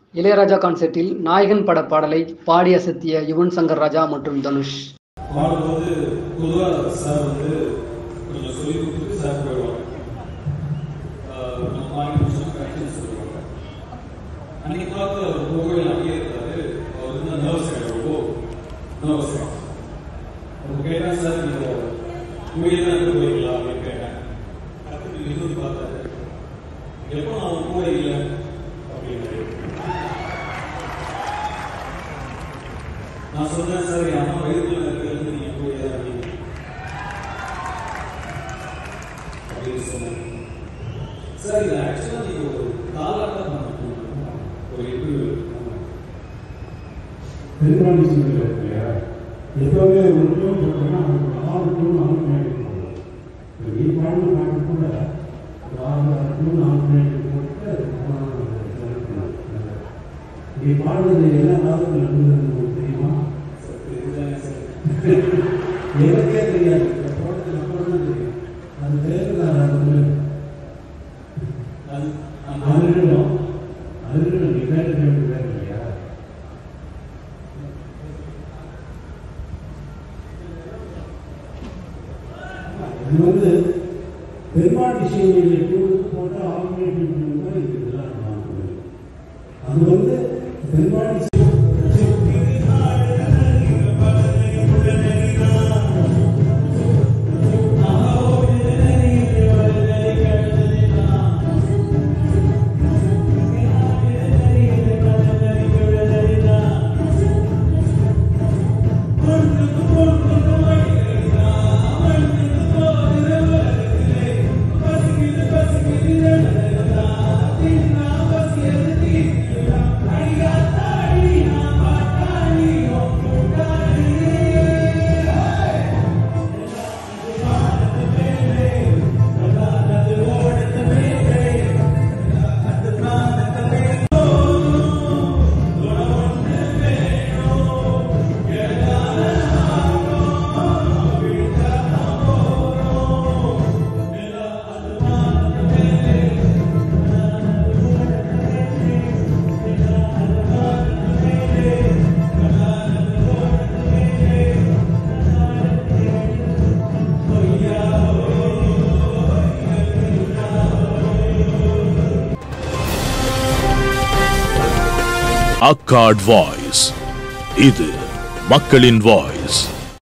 இளையராஜா கான்செர்ட்டில் நாயகன் பட பாடலை பாடி அசத்திய யுவன் சங்கர் ராஜா மற்றும் தனுஷ் பாடும்போது பொதுவாக சார் வந்து கொஞ்சம் சொல்லி கொடுத்துட்டு சார் போயிடுவாங்க ஆஹ் நம்ம பாடி முடிச்சோம் கரெக்ஷன் சொல்லுவாங்க அன்னைக்கு பார்த்து அவர் போகவே அப்படியே இருக்காரு அவர் வந்து நர்வஸ் ஆகிடும் ரொம்ப நர்வஸ் ஆகும் அவர் கேட்டா சார் நீங்க உண்மையிலே தான் இருந்து போறீங்களா அப்படின்னு கேட்டேன் அடுத்து இன்னொரு பார்த்தாரு எப்போ நான் கூட இல்லை அப்படின்னாரு நான் சொன்னேன் சார் என் அம்மா வயிற்றுல இருக்கிறது நீங்க போய் அப்படின்னு அப்படின்னு சொன்னேன் சார் இது ஆக்சுவலா நீங்க ஒரு தாளாட்டம் பண்ண ஒரு இன்டர்வியூ பெரும்பான்மை சிங்கிள் இருக்கு இல்லையா எப்பவுமே ஒரு டூன் போட்டோம்னா அதுக்கு ஆறு டூன் ஆல்டர்னேட்டிவ் போடலாம் இப்போ நீ பாடணும் பாட்டு கூட ஒரு ஆறு ஆறு டூன் ஆல்டர்னேட்டிவ் போட்டு அதுக்கப்புறம் select பண்ணலாம். நீ பாடுறது என்ன ராகத்தில் இருந்தது உங்களுக்கு தெரியுமா எனக்கே தெரியாது இந்த போட்டதுக்கு அப்புறம் தான் தெரியும் அது பேர் நான் ராகத்தில் அது அந்த அதிர்கணும் அதிர்கணும் நீ வேறு வேறு வேறு இல்லையா இது வந்து பெருமாள் விஷயங்களில் டூலுக்கு போட்ட ஆல்டர்னேட்டிவ் டூல் தான் இது இதெல்லாம் நான் சொல்லுவேன். அது வந்து பெருமாள் அக்காட் வாய்ஸ் இது மக்களின் வாய்ஸ்